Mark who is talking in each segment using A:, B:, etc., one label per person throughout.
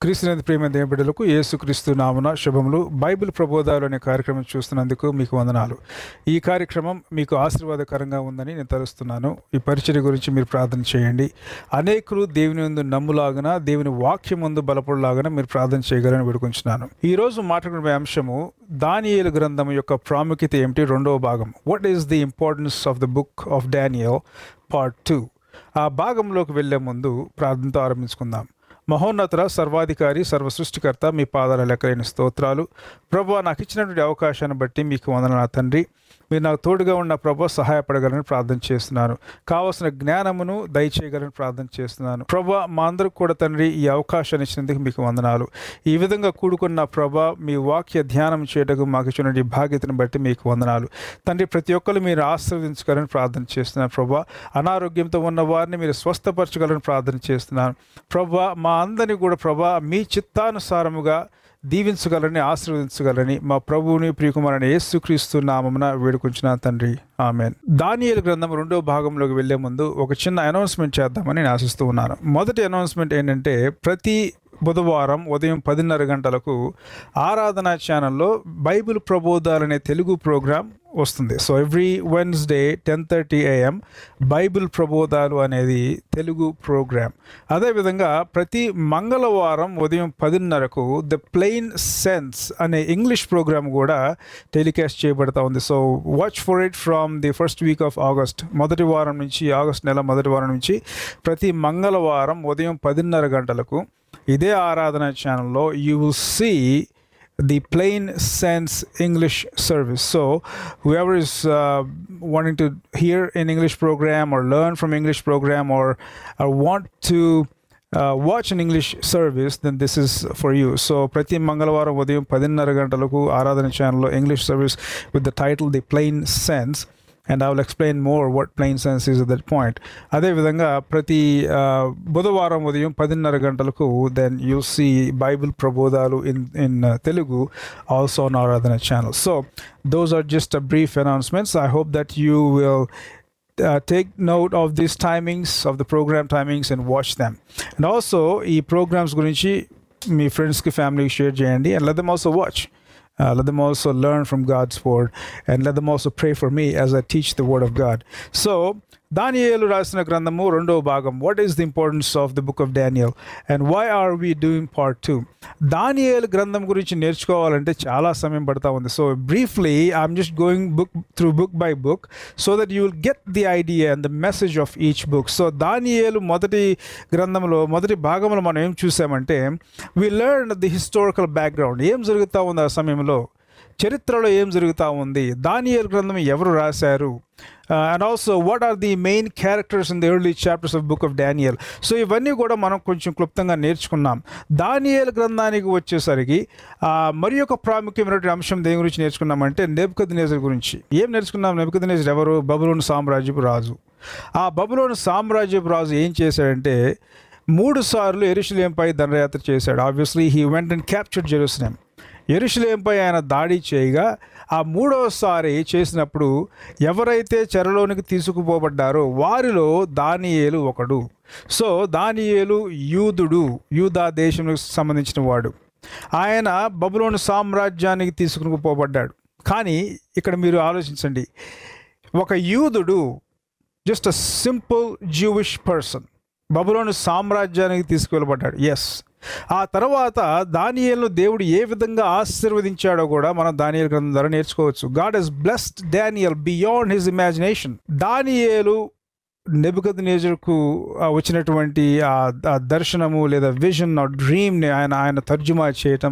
A: క్రీస్తునంది ప్రేమ దేవబిడ్డలకు యేసుక్రీస్తు నామున శుభములు బైబిల్ ప్రబోధాలు అనే కార్యక్రమం చూస్తున్నందుకు మీకు వందనాలు ఈ కార్యక్రమం మీకు ఆశీర్వాదకరంగా ఉందని నేను తలుస్తున్నాను ఈ పరిచర్య గురించి మీరు ప్రార్థన చేయండి అనేకులు దేవుని ముందు నమ్ములాగన దేవుని వాక్యం ముందు బలపడలాగన మీరు ప్రార్థన చేయగలని వేడుకుంటున్నాను ఈ రోజు మాట్లాడుకునే అంశము దానియేలు గ్రంథం యొక్క ప్రాముఖ్యత ఏమిటి రెండవ భాగం what is the importance of the book of Daniel part two ఆ భాగంలోకి వెళ్లే ముందు ప్రార్థనతో ఆరంభించుకుందాం మహోన్నతుల సర్వాధికారి సర్వ సృష్టికర్త మీ పాదాల లెక్కలేని స్తోత్రాలు ప్రభు నాకు ఇచ్చినటువంటి అవకాశాన్ని బట్టి మీకు వందన నా తండ్రి మీరు నాకు తోడుగా ఉన్న ప్రభు సహాయపడగలని ప్రార్థన చేస్తున్నాను కావలసిన జ్ఞానమును దయచేయగలని ప్రార్థన చేస్తున్నాను ప్రభు మా అందరికి కూడా తండ్రి ఈ అవకాశాన్ని ఇచ్చినందుకు మీకు వందనాలు ఈ విధంగా కూడుకున్న ప్రభు మీ వాక్య ధ్యానం చేయటకు మాకు ఇచ్చినటువంటి బాధ్యతను బట్టి మీకు వందనాలు తండ్రి ప్రతి ఒక్కరు మీరు ఆశీర్వదించగలని ప్రార్థన చేస్తున్నాను ప్రభా అనారోగ్యంతో ఉన్న వారిని మీరు స్వస్థపరచగలని ప్రార్థన చేస్తున్నాను ప్రభా మా అందరినీ కూడా ప్రభా మీ చిత్తానుసారముగా దీవించగలని ఆశీర్వదించగలని మా ప్రభువుని ప్రియకుమారని యేసుక్రీస్తు నామమున వేడుకుంటున్నా తండ్రి ఆమెన్ దానియేలు గ్రంథం రెండో భాగంలోకి వెళ్లే ముందు ఒక చిన్న అనౌన్స్మెంట్ చేద్దామని నేను ఆశిస్తూ ఉన్నాను మొదటి అనౌన్స్మెంట్ ఏంటంటే ప్రతి బుధవారం ఉదయం పదిన్నర గంటలకు ఆరాధన ఛానల్లో బైబిల్ ప్రబోధాలు అనే తెలుగు ప్రోగ్రాం వస్తుంది so every Wednesday ten thirty A M Bible ప్రబోధాలు అనేది తెలుగు ప్రోగ్రాం అదేవిధంగా ప్రతి మంగళవారం ఉదయం పదిన్నరకు ద ప్లెయిన్ సెన్స్ అనే ఇంగ్లీష్ ప్రోగ్రామ్ కూడా టెలికాస్ట్ చేయబడతా ఉంది so watch for it from the first week of August మొదటి వారం నుంచి ఆగస్ట్ నెల మొదటి వారం నుంచి ప్రతి మంగళవారం ఉదయం పదిన్నర గంటలకు ఇదే ఆరాధన ఛానల్లో you will see the plain sense English service. So, whoever is uh, wanting to hear an English program or learn from English program or, or want to uh, watch an English service, then this is for you. So, ప్రతి మంగళవారం ఉదయం పదిన్నర గంటలకు ఆరాధన ఛానల్లో English service with the title the plain sense and I will explain more what plain sense is that point అదేవిధంగా ప్రతి ఆ, బుధవారం ఉదయం పదిన్నర గంటలకు దెన్ యూ సీ బైబిల్ ప్రబోధాలు in in Telugu also on Aradhana channel so those are just a brief announcements I hope that you will uh, take note of these timings of the program timings and watch them and also ఈ programs గురించి మీ ఫ్రెండ్స్కి ఫ్యామిలీకి share చేయండి and let them also watch uh, let them also learn from God's word and let them also pray for me as I teach the word of God so దానియేలు రాసిన గ్రంథము రెండవ భాగం what is the importance of the book of Daniel and why are we doing part two దానియేలు గ్రంథం గురించి నేర్చుకోవాలంటే చాలా సమయం పడతా ఉంది so briefly I'm just going book through book by book so that you will get the idea and the message of each book so దానియేలు మొదటి గ్రంథంలో మొదటి భాగంలో మనం ఏం చూసామంటే we learn the historical background ఏం జరుగుతూ ఉంది ఆ సమయంలో చరిత్రలో ఏం జరుగుతూ ఉంది దానియేలు గ్రంథం ఎవరు రాశారు and also what are the main characters in the early chapters of book of Daniel so ఇవన్నీ కూడా మనం కొంచెం క్లుప్తంగా నేర్చుకున్నాం దానియేలు గ్రంథానికి వచ్చేసరికి ఆ, మరి ఒక ప్రాముఖ్యమైనటువంటి అంశం దేని గురించి నేర్చుకున్నామంటే నెబ్కద్ నేజర్ గురించి ఏం నేర్చుకున్నాం నెబ్కద్ నేజర్ ఎవరు బబులోని సామ్రాజ్యపు రాజు ఆ బబులోని సామ్రాజ్యపు రాజు ఏం చేశాడంటే మూడు సార్లు ఎరుషులేంపై దండయాత్ర చేశాడు obviously he went and captured Jerusalem ఎరుషులేంపై ఆయన దాడి చేయగా ఆ మూడవసారి చేసినప్పుడు ఎవరైతే చెరలోనికి తీసుకుపోబడ్డారో వారిలో దానియేలు ఒకడు సో దానియేలు యూదుడు యూదా దేశంకి సంబంధించిన వాడు ఆయన బబులోను సామ్రాజ్యానికి తీసుకుని పోబడ్డాడు కానీ ఇక్కడ మీరు ఆలోచించండి ఒక యూదుడు just a simple Jewish person బబులోని సామ్రాజ్యానికి తీసుకువెళ్ళబడ్డాడు ఎస్ ఆ తర్వాత దానియేలును దేవుడు ఏ విధంగా ఆశీర్వదించాడో కూడా మనం దానియేలు గ్రంథం ద్వారా నేర్చుకోవచ్చు God he's blessed Daniel beyond his imagination దానియేలు నెబుకద్ నేజర్కు వచ్చినటువంటి ఆ ఆ దర్శనము లేదా విజన్ ఆ డ్రీమ్ని ఆయన ఆయన తర్జుమా చేయటం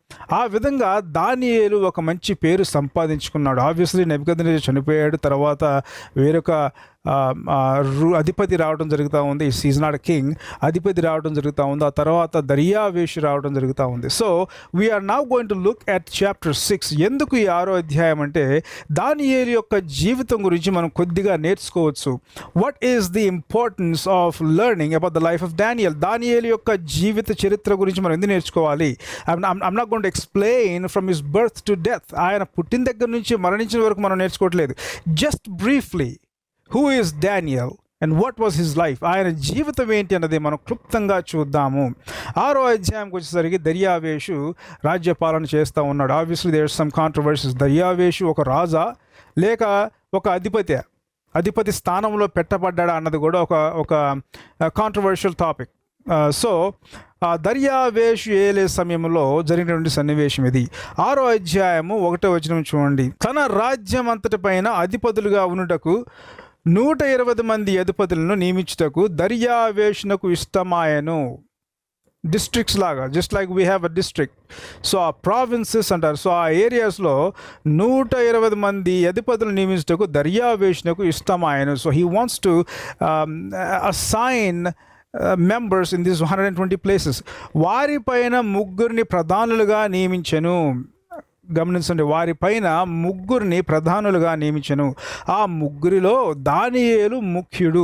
A: ఆ విధంగా దానియేలు ఒక మంచి పేరు సంపాదించుకున్నాడు ఆబ్వియస్లీ నెబుకద్నేజర్ చనిపోయాడు తర్వాత వేరొక ఆ, ఆ, రు- అధిపతి రావడం జరుగుతూ ఉంది ఈజ్ నాట్ కింగ్ అధిపతి రావడం జరుగుతూ ఉంది ఆ తర్వాత దర్యావేషి రావడం జరుగుతూ ఉంది so we are now going to look at chapter six ఎందుకు ఈ ఆరో అధ్యాయం అంటే దానియేలు యొక్క జీవితం గురించి మనం కొద్దిగా నేర్చుకోవచ్చు what is the importance of learning about the life of Daniel దానియేలు యొక్క జీవిత చరిత్ర గురించి మనం ఎందుకు నేర్చుకోవాలి I'm not gonna gonna explain from his birth to death ఆయన పుట్టిన దగ్గర నుంచి మరణించిన వరకు మనం నేర్చుకోవట్లేదు just briefly who is Daniel and what was his life ఆయన జీవితం ఏంటి అన్నది మనం క్లుప్తంగా చూద్దాము ఆరో అధ్యాయంకి వచ్చేసరికి దర్యావేషు రాజ్యపాలన చేస్తూ ఉన్నాడు ఆబ్వియస్లీ దేర్ సమ్ కాంట్రవర్సీస్ దర్యావేషు ఒక రాజా లేక ఒక అధిపతి అధిపతి స్థానంలో పెట్టబడ్డా అన్నది కూడా ఒక ఒక కాంట్రవర్షియల్ టాపిక్ సో ఆ దర్యావేషు ఏలే సమయంలో జరిగినటువంటి సన్నివేశం ఇది ఆరో అధ్యాయము ఒకటో వచనం చూడండి తన రాజ్యం అంతటి పైన అధిపతులుగా ఉండుటకు నూట ఇరవై మంది అధిపతులను నియమించుటకు దర్యావేషునకు ఇష్టమాయను డిస్ట్రిక్ట్స్ లాగా just like we have a district so uh provinces అంటారు సో ఆ ఏరియాస్లో నూట ఇరవై మంది అధిపతులు నియమించటకు దర్యావేషునకు ఇష్టమాయను so he wants to assign members in this hundred and twenty places వారిపైన ముగ్గురిని ప్రధానులుగా నియమించను గమనించండి వారిపైన ముగ్గురిని ప్రధానులుగా నియమించను ఆ ముగ్గురిలో దానియేలు ముఖ్యుడు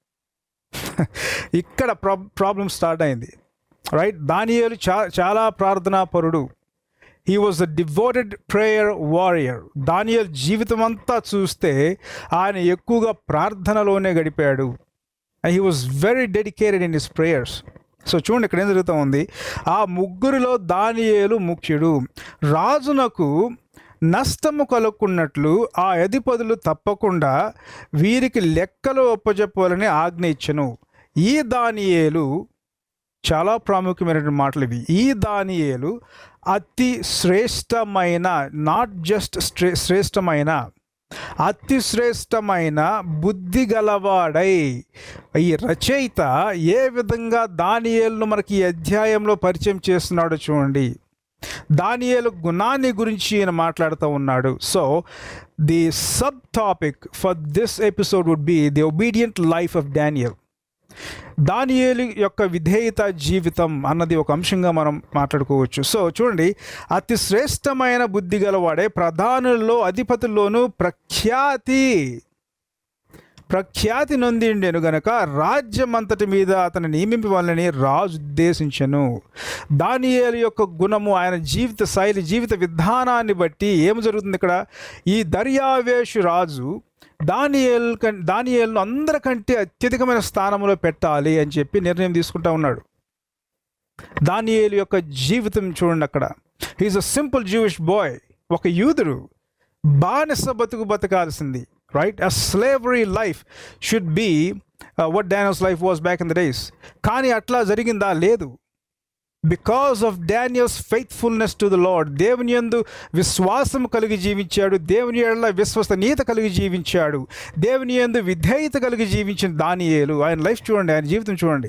A: ఇక్కడ ప్రా ప్రాబ్లం స్టార్ట్ అయింది రైట్ దానియేలు చా చాలా ప్రార్థనా పరుడు he was a devoted prayer warrior Daniel జీవితం అంతా చూస్తే ఆయన ఎక్కువగా ప్రార్థనలోనే గడిపాడు he was very dedicated in his prayers so చూడండి ఇక్కడ ఏం జరుగుతూ ఉంది ఆ ముగ్గురిలో దానియేలు ముఖ్యుడు రాజునకు నష్టము కలుక్కున్నట్లు ఆ అధిపతులు తప్పకుండా వీరికి లెక్కలు ఒప్పజెప్పాలని ఆజ్ఞ ఇచ్చను ఈ దానియేలు చాలా ప్రాముఖ్యమైనటువంటి మాటలు ఇవి ఈ దానియేలు అతి శ్రేష్టమైన నాట్ జస్ట్ శ్రే శ్రేష్టమైన అతి శ్రేష్టమైన బుద్ధి గలవాడై ఈ రచయిత ఏ విధంగా దానియేలును మనకి ఈ అధ్యాయంలో పరిచయం చేస్తున్నాడో చూడండి దానియేలు గుణాన్ని గురించి ఈయన మాట్లాడుతూ ఉన్నాడు so the subtopic for this episode would be the obedient life of Daniel దానియేలు యొక్క విధేయత జీవితం అన్నది ఒక అంశంగా మనం మాట్లాడుకోవచ్చు సో చూడండి అతి శ్రేష్టమైన బుద్ధి గలవాడే ప్రధానుల్లో అధిపతుల్లోనూ ప్రఖ్యాతి ప్రఖ్యాతి నొందిండెను గనక రాజ్యం అంతటి మీద అతను నియమింపవాలని రాజు ఉద్దేశించను దానియేలు యొక్క గుణము ఆయన జీవిత శైలి జీవిత విధానాన్ని బట్టి ఏం జరుగుతుంది ఇక్కడ ఈ దర్యావేషు రాజు దానియేల్ కం దానియేల్ను అందరికంటే అత్యధికమైన స్థానంలో పెట్టాలి అని చెప్పి నిర్ణయం తీసుకుంటా ఉన్నాడు దానియేలు యొక్క జీవితం చూడండి అక్కడ he's a simple Jewish boy ఒక యూదుడు బానిస బతుకు బతకాల్సింది right a slavery life should be what Daniel's life was back in the days కానీ అట్లా జరిగిందా లేదు because of Daniel's faithfulness to the Lord దేవుని యందు విశ్వాసం కలిగి జీవించాడు దేవుని ఎడల విశ్వసనీయత కలిగి జీవించాడు దేవుని యందు విధేయత కలిగి జీవించిన దానియేలు ఆయన లైఫ్ చూడండి ఆయన జీవితం చూడండి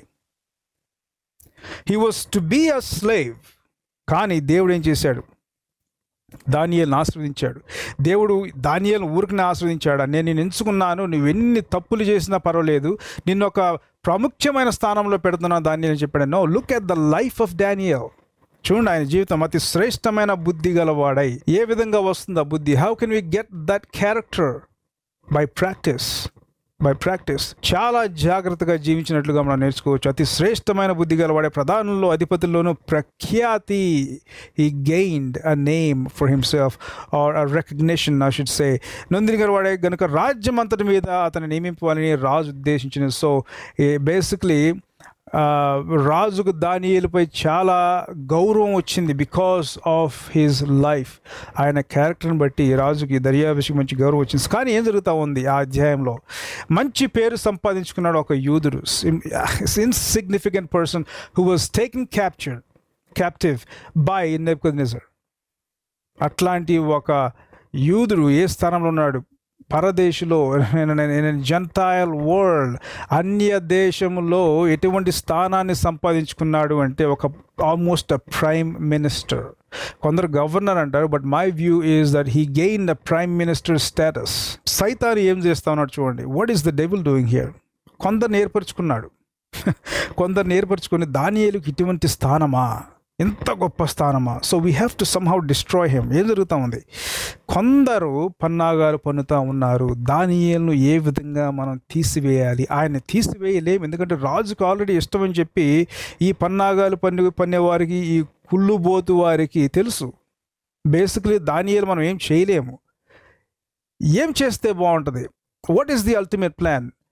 A: he was to be a slave కానీ దేవుడు ఏం చేశాడు దానియేలను ఆశ్రవదించాడు దేవుడు దానియేలను ఊరికి ఆశ్రవదించాడు నేను నేను ఎంచుకున్నాను నువ్వు ఎన్ని తప్పులు చేసినా పర్వాలేదు నిన్ను ఒక ప్రాముఖ్యమైన స్థానంలో పెడుతున్నా దాన్ని అని చెప్పాడు no look at the life of Daniel చూడండి ఆయన జీవితం అతి శ్రేష్టమైన బుద్ధి గలవాడై ఏ విధంగా వస్తుంది ఆ బుద్ధి how can we get that character by practice by practice చాలా జాగ్రత్తగా జీవించినట్లుగా మనం నేర్చుకోవచ్చు అతి శ్రేష్టమైన బుద్ధి గలవాడే ప్రధానుల్లో అధిపతుల్లోనూ ప్రఖ్యాతి ఈ gained a name for himself or a recognition I should say నొందిని గలవాడే గనుక రాజ్యం అంతటి మీద అతను నియమింపాలని రాజు ఉద్దేశించిన సో బేసిక్లీ రాజుకు దానియేలుపై చాలా గౌరవం వచ్చింది బికాస్ ఆఫ్ హిజ్ లైఫ్ ఆయన క్యారెక్టర్ని బట్టి రాజుకి దర్యావేషికి మంచి గౌరవం వచ్చింది కానీ ఏం జరుగుతూ ఉంది ఆ అధ్యాయంలో మంచి పేరు సంపాదించుకున్నాడు ఒక యూదుడు insignificant person who was taking capture captive by Nebuchadnezzar అట్లాంటి ఒక యూదుడు ఏ స్థానంలో ఉన్నాడు పరదేశులో జంటాయల్ వరల్డ్ అన్య దేశంలో ఎటువంటి స్థానాన్ని సంపాదించుకున్నాడు అంటే ఒక ఆల్మోస్ట్ అ ప్రైమ్ మినిస్టర్ కొందరు గవర్నర్ అంటారు but my view is that he gain the prime minister status సైతాన్ని ఏం చేస్తా ఉన్నాడు చూడండి what is the devil doing here కొందరు నేర్పరుచుకున్నాడు కొందరు నేర్పరుచుకొని దానియేలుకి ఇటువంటి స్థానమా ఎంత గొప్ప స్థానమా so we have to somehow destroy him ఏం జరుగుతూ ఉంది కొందరు పన్నాగాలు పన్నుతూ ఉన్నారు దానియేలను ఏ విధంగా మనం తీసివేయాలి ఆయన తీసివేయలేము ఎందుకంటే రాజుకు ఆల్రెడీ ఇష్టం అని చెప్పి ఈ పన్నాగాలు పన్ను పన్నేవారికి ఈ కుళ్ళుబోతు వారికి తెలుసు బేసిక్లీ దానియేలు మనం ఏం చేయలేము ఏం చేస్తే బాగుంటుంది what is the ultimate plan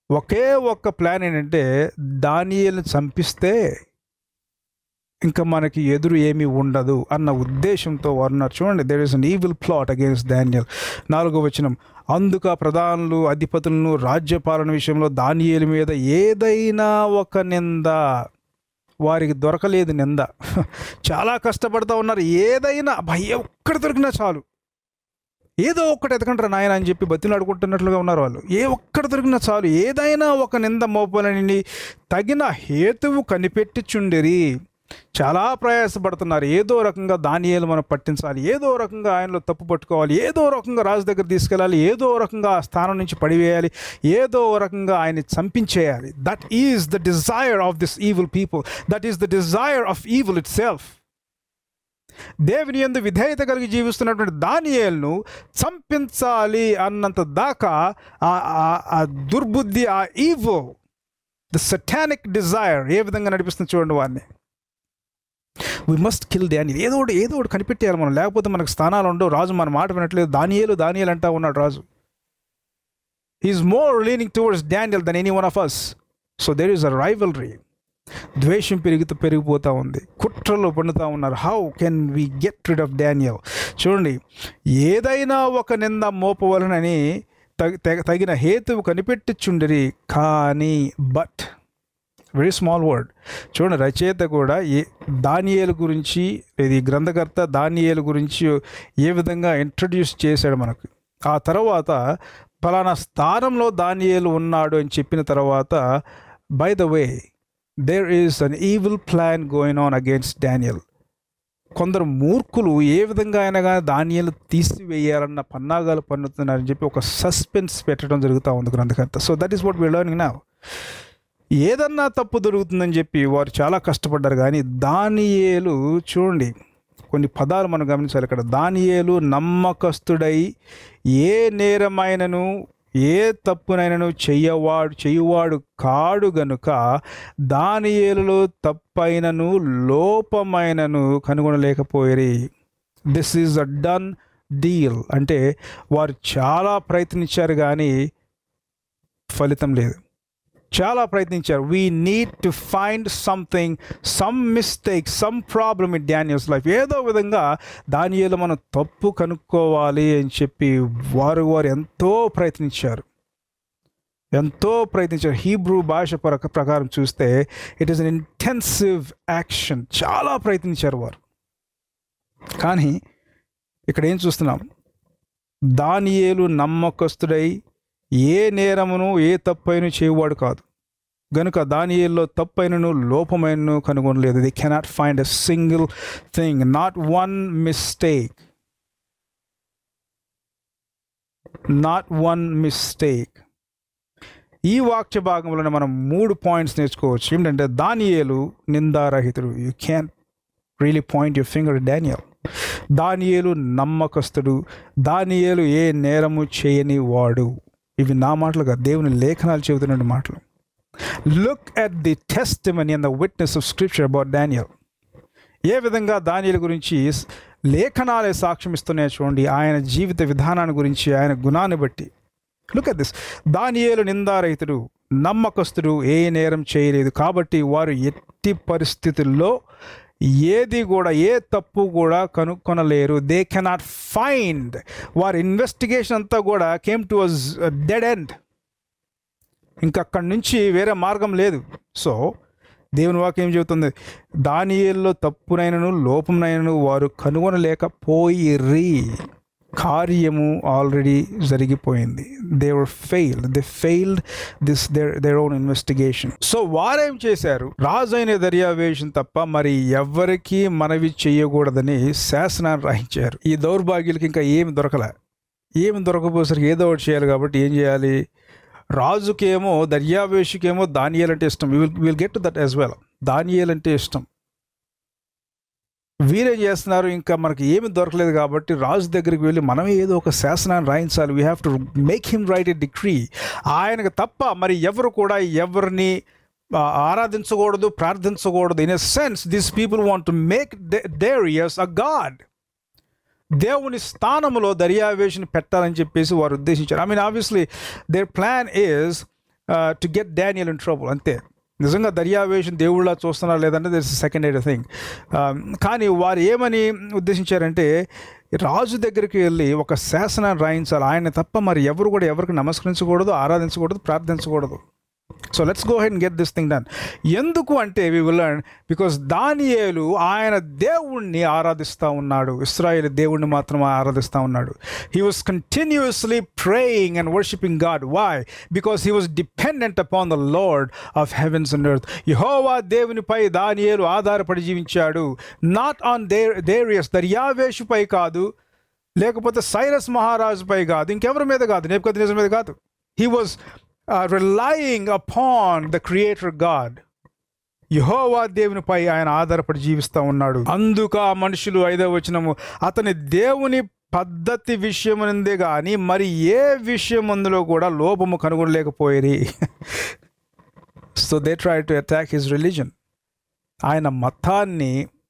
A: ఒకే ఒక్క ప్లాన్ ఏంటంటే దానియల్ని చంపిస్తే ఇంకా మనకి ఎదురు ఏమీ ఉండదు అన్న ఉద్దేశంతో వారు ఉన్నారు చూడండి there is an evil plot against Daniel నాలుగో వచనం అందుక ప్రధానులు అధిపతులను రాజ్యపాలన విషయంలో దానియేలు మీద ఏదైనా ఒక నింద వారికి దొరకలేదు నింద చాలా కష్టపడుతూ ఉన్నారు ఏదైనా భయ ఒక్కటి దొరికినా చాలు ఏదో ఒక్కటి ఎదకంటారు నాయన అని చెప్పి బతిలాడుకుంటున్నట్లుగా ఉన్నారు వాళ్ళు ఏ ఒక్కటి దొరికినా చాలు ఏదైనా ఒక నింద మోపాలని తగిన హేతువు కనిపెట్టిచుండిరి చాలా ప్రయాసపడుతున్నారు ఏదో రకంగా దానియేలు మనం పట్టించాలి ఏదో రకంగా ఆయనలో తప్పు పట్టుకోవాలి ఏదో రకంగా రాజు దగ్గర తీసుకెళ్ళాలి ఏదో రకంగా ఆ స్థానం నుంచి పడివేయాలి ఏదో రకంగా ఆయన్ని చంపించేయాలి that is the desire of this evil people that is the desire of evil itself దేవుని ఎందు విధేయత కలిగి జీవిస్తున్నటువంటి దానియేల్ను చంపించాలి అన్నంత దాకా ఆ- ఆ- ఆ దుర్బుద్ధి ఆ ఈవో ద సటానిక్ డిజైర్ ఏ విధంగా నడిపిస్తుంది చూడండి వారిని వి మస్ట్ కిల్ డానియల్ ఏదో ఒకటి ఏదో ఒకటి కనిపెట్టేయాలి మనం లేకపోతే మనకు స్థానాలు ఉండవు రాజు మన మాట వినట్లేదు దానియేలు దానియేలు అంటా ఉన్నాడు రాజు he's more leaning towards Daniel than any one of us so there is a rivalry ద్వేషం పెరుగుతూ పెరిగిపోతూ ఉంది కుట్రలు పండుతూ ఉన్నారు how can we get rid of Daniel చూడండి ఏదైనా ఒక నింద మోపవలనని తగి తగ- తగిన హేతువు కనిపెట్టుచుండిరి కానీ బట్ వెరీ స్మాల్ వర్డ్ చూడండి రచయిత కూడా ఏ దానియేలు గురించి ఇది గ్రంథకర్త దానియేలు గురించి ఏ విధంగా ఇంట్రడ్యూస్ చేశాడు మనకు ఆ తర్వాత ఫలానా స్థానంలో దానియేలు ఉన్నాడు అని చెప్పిన తర్వాత by the way there is an evil plan going on against Daniel కొందరు మూర్ఖులు ఏ విధంగా అయినా కానీ ధాన్యాలు తీసివేయాలన్న పన్నాగాలు పన్నుతున్నారని చెప్పి ఒక సస్పెన్స్ పెట్టడం జరుగుతూ ఉంది గ్రంథకర్త so that is what we learning నా ఏదన్నా తప్పు దొరుకుతుందని చెప్పి వారు చాలా కష్టపడ్డారు కానీ దానియేలు చూడండి కొన్ని పదాలు మనం గమనించాలి ఇక్కడ దానియేలు నమ్మకస్తుడై ఏ నేరమైనను ఏ తప్పునైనను చెయ్యవాడు చెయ్యువాడు కాడు గనుక దానియేలులో తప్పైనను లోపమైనను కనుగొనలేకపోయి this is a done deal అంటే వారు చాలా ప్రయత్నించారు కానీ ఫలితం లేదు చాలా ప్రయత్నించారు we need to find something some mistake some problem in Daniel's life ఏదో విధంగా దానియేలు మనం తప్పు కనుక్కోవాలి అని చెప్పి వారు వారు ఎంతో ప్రయత్నించారు ఎంతో ప్రయత్నించారు హీబ్రూ భాష పర ప్రకారం చూస్తే it is an intensive action చాలా ప్రయత్నించారు వారు కానీ ఇక్కడ ఏం చూస్తున్నాం దానియేలు నమ్మకస్తుడై ఏ నేరమును ఏ తప్పైన చేయువాడు కాదు గనుక దానియేల్లో తప్పైనను లోపమైనను కనుగొనలేదు they cannot find a single thing not one mistake not one mistake ఈ వాక్య భాగంలోనే మనం మూడు పాయింట్స్ నేర్చుకోవచ్చు ఏంటంటే దానియేలు నిందారహితుడు you can really point your finger Daniel దానియేలు నమ్మకస్తుడు దానియేలు ఏ నేరము చేయని వాడు ఇవి నా మాటలు కాదు దేవుని లేఖనాలు చెబుతున్న మాటలు look at the testimony and the witness of scripture about Daniel ఏ విధంగా దానియల గురించి లేఖనాలే సాక్ష్యం ఇస్తున్నాయో చూడండి ఆయన జీవిత విధానాన్ని గురించి ఆయన గుణాన్ని బట్టి లుక్ అట్ దిస్ దానియేలు నిందారహితుడు నమ్మకస్తుడు ఏ నేరం చేయలేదు కాబట్టి వారు ఎట్టి పరిస్థితుల్లో ఏది కూడా ఏ తప్పు కూడా కనుక్కొనలేరు దే కెనాట్ ఫైండ్ వారి ఇన్వెస్టిగేషన్ అంతా కూడా came to us dead end ఇంకా అక్కడి నుంచి వేరే మార్గం లేదు సో దేవుని వాక్యం ఏం చెబుతుంది దానియేల్లో తప్పునైనను లోపమునైనను వారు కనుగొనలేకపోయిరి కార్యము ఆల్రెడీ జరిగిపోయింది they were failed they failed this their their own investigation so వారేం చేశారు రాజు అయిన దర్యావేషన్ తప్ప మరి ఎవరికి మనవి చేయకూడదని శాసనాన్ని రాయించారు ఈ దౌర్భాగ్యులకి ఇంకా ఏమి దొరకలే ఏమి దొరకపోసరికి ఏదో ఒకటి చేయాలి కాబట్టి ఏం చేయాలి రాజుకేమో దర్యావేషుకేమో దానియేల్ అంటే ఇష్టం will will get to that as well దానియేల్ అంటే ఇష్టం వీరేం చేస్తున్నారు ఇంకా మనకి ఏమి దొరకలేదు కాబట్టి రాజు దగ్గరికి వెళ్ళి మనమే ఏదో ఒక శాసనాన్ని రాయించాలి we have to make him write a degree ఆయనకు తప్ప మరి ఎవరు కూడా ఎవరిని ఆ, ఆరాధించకూడదు ప్రార్థించకూడదు in a sense this people want to make Darius a god దేవుని స్థానములో దర్యావేషిని పెట్టాలని చెప్పేసి వారు ఉద్దేశించారు I mean obviously their plan is to get Daniel in trouble అంతే నిజంగా దర్యావేశం దేవుళ్ళ చూస్తున్నారా లేదంటే దిస్ సెకండ్ ఎయిడ్ థింగ్ కానీ వారు ఏమని ఉద్దేశించారంటే రాజు దగ్గరికి వెళ్ళి ఒక శాసనాన్ని రాయించాలి ఆయన తప్ప మరి ఎవరు కూడా ఎవరికి నమస్కరించకూడదు ఆరాధించకూడదు ప్రార్థించకూడదు so let's go ahead and get this thing done ఎందుకు అంటే వి విల్ లర్న్ బికాస్ దానియేలు ఆయన దేవుణ్ణి ఆరాధిస్తూ ఉన్నాడు ఇస్రాయేల్ దేవుణ్ణి మాత్రం ఆరాధిస్తూ ఉన్నాడు he was continuously praying and worshiping God why because he was dependent upon the Lord of heavens and earth యహోవా దేవునిపై దానియేలు ఆధారపడి జీవించాడు నాట్ ఆన్ దే దేరియస్ దర్యావేషుపై కాదు లేకపోతే సైరస్ మహారాజుపై కాదు ఇంకెవరి మీద కాదు నేపథ్య మీద కాదు he was relying upon the creator God యహోవా దేవునిపై ఆయన ఆధారపడి జీవిస్తూ ఉన్నాడు అందుకు ఆ మనుషులు ఐదవ వచనము అతని దేవుని పద్ధతి విషయముందే కానీ మరి ఏ విషయం అందులో కూడా లోపము కనుగొనలేకపోయేది so they try to attack his religion ఆయన మతాన్ని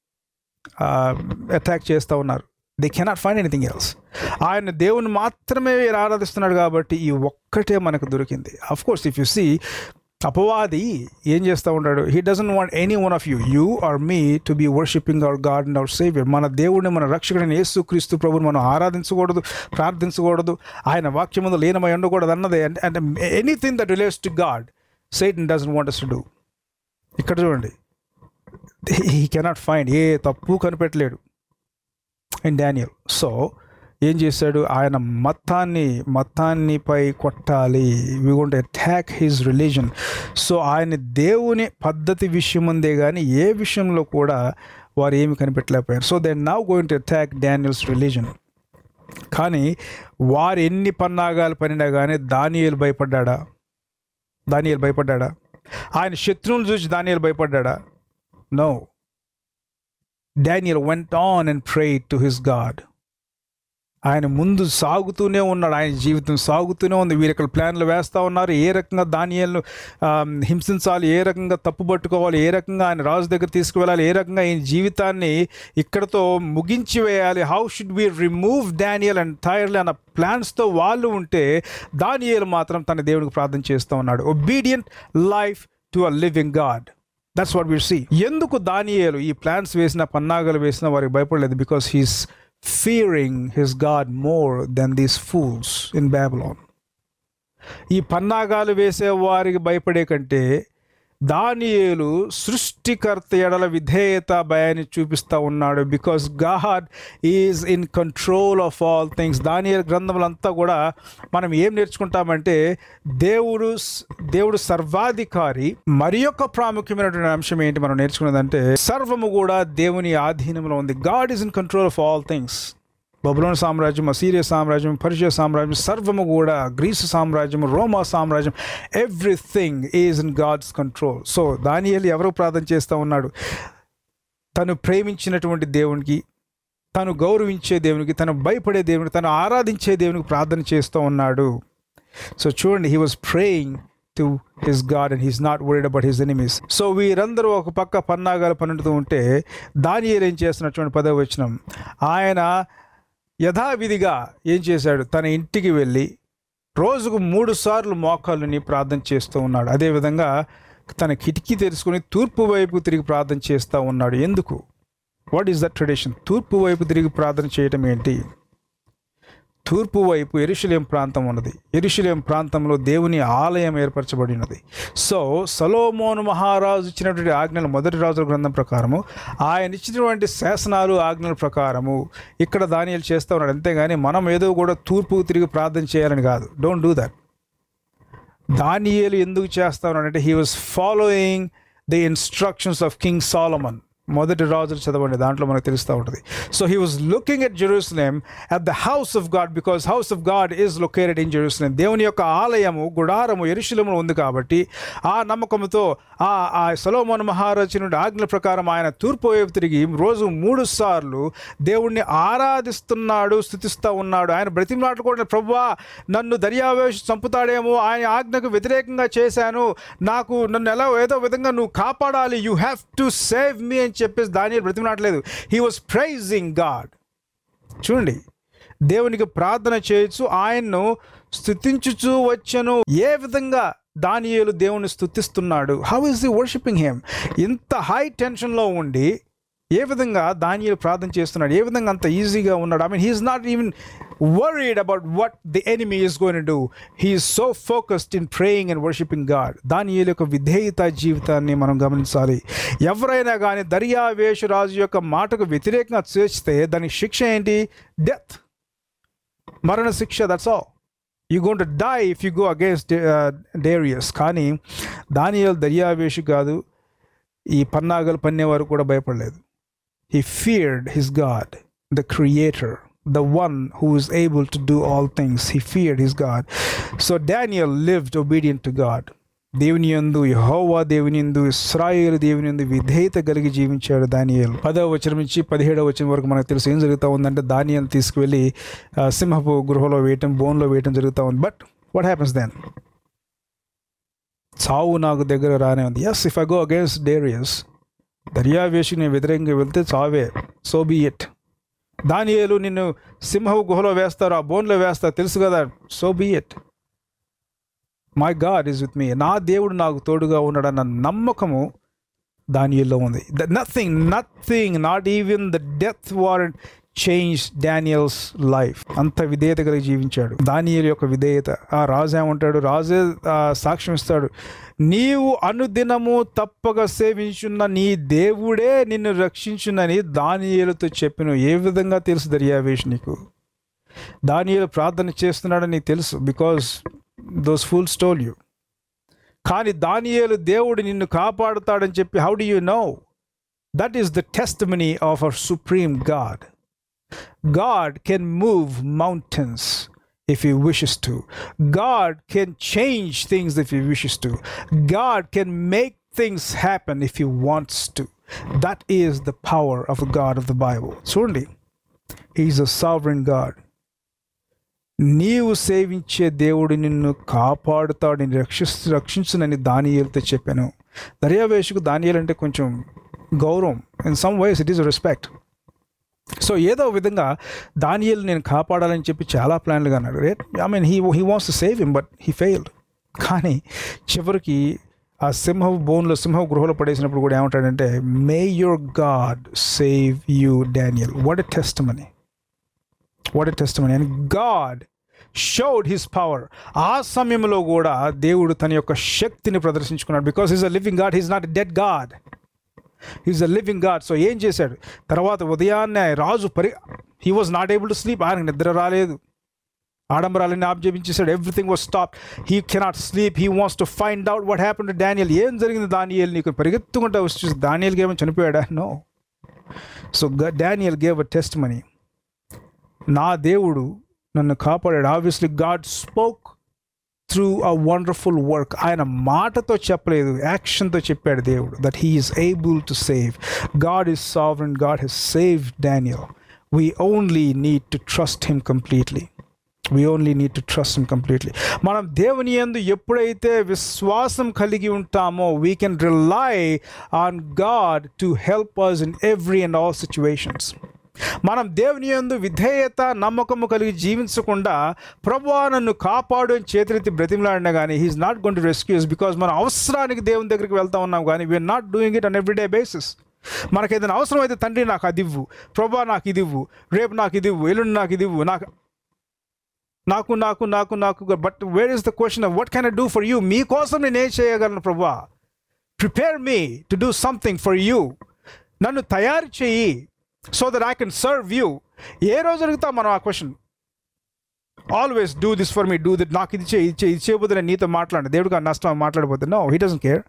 A: అటాక్ చేస్తూ ఉన్నారు they cannot find anything else ఆయన దేవుని మాత్రమే వీరు ఆరాధిస్తున్నాడు కాబట్టి ఈ ఒక్కటే మనకు దొరికింది of course if you see అపవాది ఏం చేస్తూ ఉంటాడు he doesn't want any one of you you or me to be worshiping our God and our saviour మన దేవుడిని మన రక్షకుడిని యేసు క్రీస్తు ప్రభుని మనం ఆరాధించకూడదు ప్రార్థించకూడదు ఆయన వాక్యం ముందు లీనమై ఉండకూడదు అన్నదే and and anything that relates to God సైట్ doesn't want us to do ఇక్కడ చూడండి హీ కెనాట్ ఫైండ్ ఏ తప్పు కనిపెట్టలేడు అండ్ డానియల్ సో ఏం చేశాడు ఆయన మతాన్ని మతాన్ని పై కొట్టాలి we gonna attack his religion so ఆయన దేవుని పద్ధతి విషయం ఉందే కానీ ఏ విషయంలో కూడా వారు ఏమి కనిపెట్టలేకపోయారు so they now going to attack Daniel's religion కానీ వారు ఎన్ని పన్నాగాలు పనినా కానీ దానియేలు భయపడ్డా దానియేలు భయపడ్డా ఆయన శత్రువులు చూసి దానియేలు భయపడ్డా no Daniel went on and prayed to his God ఆయన ముందు సాగుతూనే ఉన్నాడు ఆయన జీవితం సాగుతూనే ఉంది వీరు ఇక్కడ ప్లాన్లు వేస్తూ ఉన్నారు ఏ రకంగా దానియల్ను హింసించాలి ఏ రకంగా తప్పుపట్టుకోవాలి ఏ రకంగా ఆయన రాజు దగ్గర తీసుకువెళ్ళాలి ఏ రకంగా ఆయన జీవితాన్ని ఇక్కడతో ముగించి వేయాలి how should be remove Daniel entirely అన్న ప్లాన్స్తో వాళ్ళు ఉంటే దానియల్ మాత్రం తన దేవుడికి ప్రార్థన చేస్తూ ఉన్నాడు obedient life to a living God that's what we see ఎందుకు దానియేలు ఈ ప్లాన్స్ వేసిన పన్నాగలు వేసిన వారికి భయపడలేదు because he's fearing his God more than these fools in Babylon ఈ పన్నాగాలు వేసే వారికి భయపడే కంటే దానియేలు సృష్టికర్త ఎడల విధేయత భయాన్ని చూపిస్తూ ఉన్నాడు because God is in control of all things దానియేలు గ్రంథములంతా కూడా మనం ఏం నేర్చుకుంటామంటే దేవుడు దేవుడు సర్వాధికారి మరి యొక్క ప్రాముఖ్యమైనటువంటి అంశం ఏంటి మనం నేర్చుకున్నదంటే సర్వము కూడా దేవుని ఆధీనంలో ఉంది God is in control of all things బబులోన్ సామ్రాజ్యం అసీరియా సామ్రాజ్యం పర్షియా సామ్రాజ్యం సర్వము కూడా గ్రీసు సామ్రాజ్యం రోమా సామ్రాజ్యం everything is in God's control so దానియేలు ఎవరు ప్రార్థన చేస్తూ ఉన్నాడు తను ప్రేమించినటువంటి దేవునికి తను గౌరవించే దేవునికి తను భయపడే దేవునికి తను ఆరాధించే దేవునికి ప్రార్థన చేస్తూ ఉన్నాడు సో చూడండి he was praying to his God and he's not worried about his enemies so వీరందరూ ఒక పక్క పన్నాగాలు పన్నుతూ ఉంటే దానియేలు ఏం చేస్తున్నటువంటి పదవి వచ్చినాం ఆయన యథావిధిగా ఏం చేశాడు తన ఇంటికి వెళ్ళి రోజుకు మూడు సార్లు మోకాళ్ళని ప్రార్థన చేస్తూ ఉన్నాడు అదేవిధంగా తన కిటికీ తెరుచుకొని తూర్పు వైపు తిరిగి ప్రార్థన చేస్తూ ఉన్నాడు ఎందుకు వాట్ ఈస్ దట్ ట్రెడిషన్ తూర్పు వైపు తిరిగి ప్రార్థన చేయటం ఏంటి తూర్పు వైపు ఎరుషులేం ప్రాంతం ఉన్నది ఎరుషులేం ప్రాంతంలో దేవుని ఆలయం ఏర్పరచబడినది సో సలోమోను మహారాజు ఇచ్చినటువంటి ఆజ్ఞలు మొదటి రాజుల గ్రంథం ప్రకారము ఆయన ఇచ్చినటువంటి శాసనాలు ఆజ్ఞల ప్రకారము ఇక్కడ దానియాలు చేస్తూ ఉన్నాడు అంతేగాని మనం ఏదో కూడా తూర్పు తిరిగి ప్రార్థన చేయాలని కాదు డోంట్ డూ దట్ దానియేలు ఎందుకు చేస్తా ఉన్నాడంటే he was following the instructions of King Solomon మొదటి రాజులు చదవండి దాంట్లో మనకు తెలుస్తూ ఉంటుంది so he was looking at Jerusalem at the house of God because house of God is located in Jerusalem దేవుని యొక్క ఆలయము గుడారము ఎరుశలములో ఉంది కాబట్టి ఆ నమ్మకంతో ఆ ఆ సలోమోన్ మహారాజు నుండి ఆజ్ఞల ప్రకారం ఆయన తూర్పు వైపు తిరిగి రోజు మూడు సార్లు దేవుణ్ణి ఆరాధిస్తున్నాడు స్థుతిస్తూ ఉన్నాడు ఆయన బ్రతిమలాడుకోవడం ప్రభువా నన్ను దర్యావేశ చంపుతాడేమో ఆయన ఆజ్ఞకు వ్యతిరేకంగా చేశాను నాకు నన్ను ఎలా ఏదో విధంగా నువ్వు కాపాడాలి you have to save me అని చెప్పేసి దాని బ్రతిమలాడలేదు హీ వాజ్ ప్రైజింగ్ గాడ్ చూడండి దేవునికి ప్రార్థన చేయొచ్చు ఆయన్ను స్థుతించుచూ వచ్చను ఏ విధంగా దానియేలు దేవుని స్థుతిస్తున్నాడు how is the worshiping him ఇంత హై టెన్షన్లో ఉండి ఏ విధంగా దానియేలు ప్రార్థన చేస్తున్నాడు ఏ విధంగా అంత ఈజీగా ఉన్నాడు I mean he's not even worried about what the enemy is going to do. He is so focused in praying and worshiping God. దానియేలు యొక్క విధేయత జీవితాన్ని మనం గమనించాలి ఎవరైనా కానీ దర్యావేషు రాజు యొక్క మాటకు వ్యతిరేకంగా చేస్తే దానికి శిక్ష ఏంటి డెత్ మరణ శిక్ష that's all you going to die if you go against Darius కానీ దానియేలు దర్యావేషు కాదు ఈ పన్నాగలు పన్నేవారు కూడా భయపడలేదు He feared his God, the Creator, the one who is able to do all things. He feared his God. So Daniel lived obedient to God. దేవుని యందు యహోవా దేవుని యందు ఇస్రాయేల్ దేవుని యందు విధేయత కలిగి జీవించాడు దానియేల్ పదవ వచనం నుంచి పదిహేడవ వచనం వరకు మనకు తెలుసు ఏం జరుగుతూ ఉందంటే దానియల్ తీసుకువెళ్ళి ఆ, సింహపు గృహలో వేయటం బోన్లో వేయటం జరుగుతూ ఉంది బట్ వాట్ హ్యాపన్స్ దెన్ చావు నాకు దగ్గర రానే ఉంది yes if I go against Darius దర్యావేషి నేను వ్యతిరేకంగా వెళ్తే చావే సో బీ ఇట్ దానియేలు నిన్ను సింహపు గుహలో వేస్తారు ఆ బోన్లో వేస్తారు తెలుసు కదా so be it my God is with me నా దేవుడు నాకు తోడుగా ఉన్నాడన్న నమ్మకము దానిలో ఉంది nothing nothing not even the death warrant change Daniel's life అంత విధేయత కలిగి జీవించాడు దానియల్ యొక్క విధేయత ఆ రాజు ఏమంటాడు రాజే ఆ, సాక్ష్యం ఇస్తాడు నీవు అనుదినము తప్పక సేవించున్న నీ దేవుడే నిన్ను రక్షించునని దానియేలుతో చెప్పిన ఏ విధంగా తెలుసు దర్యావేష్ నీకు దానియేలు ప్రార్థన చేస్తున్నాడని నీకు తెలుసు బికాస్ దోస్ ఫుల్ స్టోల్ యూ కానీ దానియేలు దేవుడు నిన్ను కాపాడుతాడని చెప్పి how do you know that is the testimony of our supreme God God can move mountains if He wishes to. God can change things if He wishes to. God can make things happen if He wants to. That is the power of the God of the Bible. Certainly, He's a sovereign God. నీవు సేవించే దేవుడు నిన్ను కాపాడుతాడు నిన్ను రక్షి రక్షించునని దానియేలుతో చెప్పాను దర్యావేషుకు దానియేలు అంటే కొంచెం గౌరవం in some ways it is respect so ఏదో విధంగా దానియల్ నేను కాపాడాలని చెప్పి చాలా ప్లాన్లుగా అన్నాడు right I mean he he wants to save him but he failed కానీ చివరికి ఆ సింహ బోన్లో సింహ గృహలో పడేసినప్పుడు కూడా ఏమంటాడంటే may your God save you Daniel what a testimony what a testimony and God showed his power ఆ సమయంలో కూడా దేవుడు తన యొక్క శక్తిని ప్రదర్శించుకున్నాడు because is a living God he's not dead God is a living God so ఏం చేశాడు తర్వాత ఉదయాన్నే రాజు పరి he was not able to sleep ఆయనకు నిద్ర రాలేదు ఆడంబరాలన్నీ ఆబ్జెపించేశాడు everything was stop he cannot sleep he wants to find out what happen to Daniel ఏం జరిగింది దానియల్ నీకు పరిగెత్తుకుంటా వచ్చి చూసి దానియల్కి ఏమో చనిపోయాడా no so Daniel gave a testimony నా దేవుడు నన్ను కాపాడాడు obviously God spoke through a wonderful work ఆయన మాటతో చెప్పలేదు యాక్షన్తో చెప్పాడు దేవుడు that he is able to save God is sovereign God he's save Daniel we only need to trust him completely we only need to trust him completely మనం దేవుని యందు ఎప్పుడైతే విశ్వాసం కలిగి ఉంటామో we can rely on God to help us in every and all situations మనం దేవుని యందు విధేయత నమ్మకము కలిగి జీవించకుండా ప్రభువా నన్ను కాపాడు అని చేతులెత్తి బ్రతిమలాడినా కానీ he is not gonna to rescues because మన అవసరానికి దేవుని దగ్గరికి వెళ్తా ఉన్నాం కానీ we are not doing it on everyday basis మనకి ఏదైనా అవసరం అయితే తండ్రి నాకు అది ఇవ్వు ప్రభా నాకు ఇది ఇవ్వు రేపు నాకు ఇది ఇవ్వు ఎల్లుండి నాకు ఇది ఇవ్వు నాకు నాకు నాకు నాకు నాకు but where is the question what can I do for you మీకోసం నేను ఏం చేయగలను ప్రభా prepare me to do something for you నన్ను తయారు చేయి so that I can serve you ఏ రోజు అడుగుతాం మనం ఆ question always do this for me do it నాకు ఇది చేయి ఇది చేయి ఇది చేయబోతే నేను నీతో మాట్లాడు దేవుడికి ఆ నష్టం మాట్లాడిపోతే నో హీ డజన్ కేర్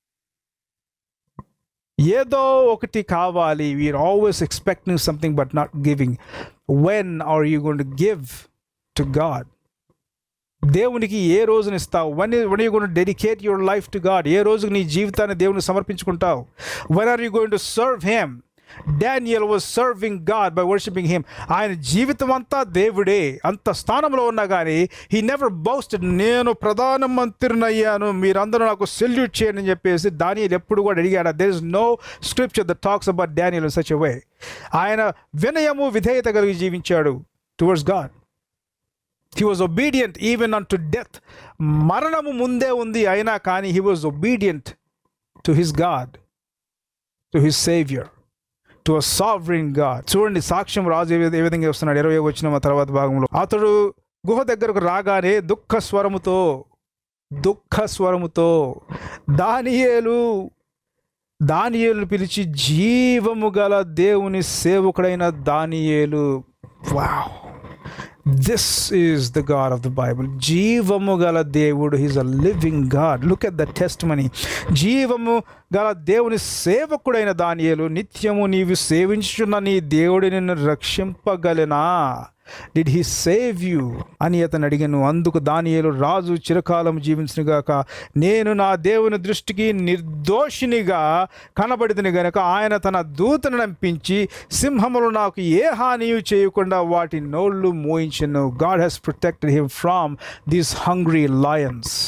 A: ఏదో ఒకటి కావాలి we are always expecting something but not giving when are you going to give to God దేవునికి ఏ రోజున ఇస్తావు when when you gonna dedicate your life to God ఏ రోజుకి నీ జీవితాన్ని దేవునికి సమర్పించుకుంటావు when are you going to serve him Daniel was serving God by worshiping him ఆయన జీవితం అంతా దేవుడే అంత స్థానంలో ఉన్నా కానీ హీ నెవర్ బౌస్టెడ్ నేను ప్రధానమంత్రిని అయ్యాను మీరందరూ నాకు సెల్యూట్ చేయండి అని చెప్పేసి డానియల్ ఎప్పుడు కూడా అడిగాడు there is no scripture the talks about Daniel in such way ఆయన వినయము విధేయత కలిగి జీవించాడు towards God he was obedient even unto death మరణము ముందే ఉంది అయినా కానీ he was obedient to his God to his saviour to a sovereign God చూడండి సాక్ష్యం రాజు ఏ విధ- ఏ విధంగా వస్తున్నాడు ఇరవై వచ్చిన తర్వాత భాగంలో అతడు గుహ దగ్గరకు రాగానే దుఃఖ స్వరముతో దుఃఖ స్వరముతో దానియేలు దానియేలు పిలిచి జీవము గల దేవుని సేవకుడైన దానియేలు wow this is the God of the Bible జీవము గల దేవుడు he's a living God look at the testimony జీవము గల దేవుని సేవకుడైన దానియేలు నిత్యము నీవు సేవించుచున్న నీ దేవుడి నిన్ను రక్షింపగలనా డిడ్ హీ సేవ్ యూ అని అతను అడిగాను అందుకు దానియేలు రాజు చిరకాలం జీవించునుగాక నేను నా దేవుని దృష్టికి నిర్దోషినిగా కనబడిదని గనక ఆయన తన దూతను నంపించి సింహములు నాకు ఏ హానియు చేయకుండా వాటి నోళ్ళు మోయించను God he's protected him from these hungry lions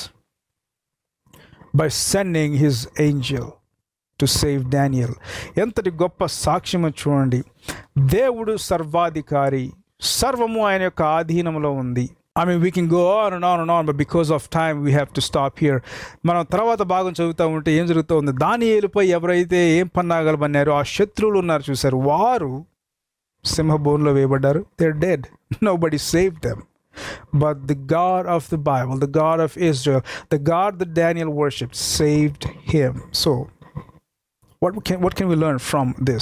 A: by sending his angel to save Daniel ఎంతటి గొప్ప సాక్ష్యము చూడండి దేవుడు సర్వాధికారి సర్వము ఆయన యొక్క ఆధీనంలో ఉంది I mean we can go on and on and on but because of time we have to stop here మనం తర్వాత భాగం చదువుతూ ఉంటే ఏం జరుగుతుంది దాని ఏలుపై ఎవరైతే ఏం పన్నాగలు పన్నారో ఆ శత్రువులు ఉన్నారు చూసారు వారు సింహబోన్లో వేయబడ్డారు they dead nobody save them But the God of the Bible, the God of Israel, the God that Daniel worshipped, saved him. So, what can, what can we learn from this?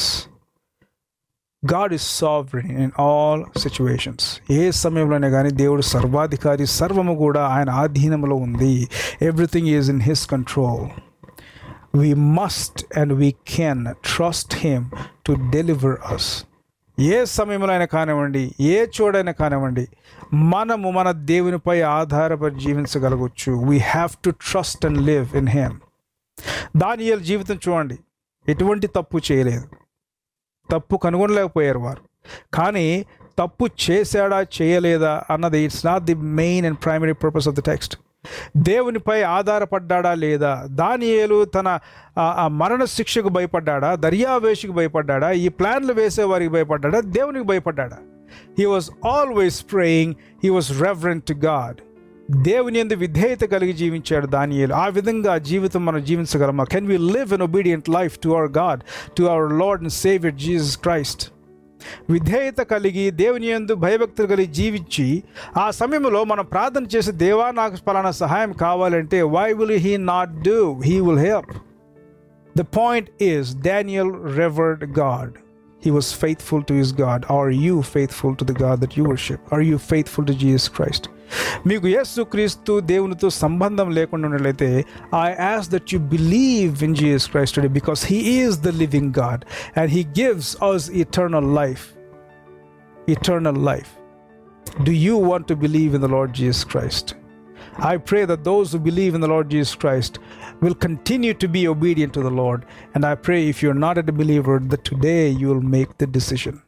A: God is sovereign in all situations ఏ సమయంలోనే కానీ దేవుడు సర్వాధికారి సర్వము కూడా ఆయన ఆధీనంలో ఉంది everything is in his control we must and we can trust him to deliver us ఏ సమయంలో అయినా కానివ్వండి ఏ చోడైనా కానివ్వండి మనము మన దేవునిపై ఆధారపడి జీవించగలగవచ్చు we have to trust and live in him దానియేలు జీవితం చూడండి ఎటువంటి తప్పు చేయలేదు తప్పు కనుగొనలేకపోయారు వారు కానీ తప్పు చేశాడా చేయలేదా అన్నది it's not the main and primary purpose of the text దేవునిపై ఆధారపడ్డాడా లేదా దానియేలు తన ఆ- ఆ మరణ శిక్షకు భయపడ్డాడా దర్యావేషకు భయపడ్డాడా ఈ ప్లాన్లు వేసే వారికి భయపడ్డాడా దేవునికి భయపడ్డాడా he was always praying he was reverent to God దేవుని ఎందు విధేయత కలిగి జీవించాడు దానియేలు ఆ విధంగా జీవితం మనం జీవించగలమా can we live an obedient life to our God to our Lord and saviour Jesus Christ విధేయత కలిగి దేవుని యందు భయభక్తులు కలిగి జీవించి ఆ సమయంలో మనం ప్రార్థన చేసి దేవా నాకు పలానా సహాయం కావాలంటే why will he not do he will help the point is Daniel reward God He was faithful to his God. Are you faithful to the God that you worship? Are you faithful to Jesus Christ? మీకు యేసు క్రీస్తు దేవునితో సంబంధం లేకుండా ఉన్నట్లయితే I ask that you believe in Jesus Christ today because he is the living God and he gives us eternal life eternal life Do you want to believe in the Lord Jesus Christ? I pray that those who believe in the Lord Jesus Christ will continue to be obedient to the Lord. And I pray if you're not a believer, that today you will make the decision.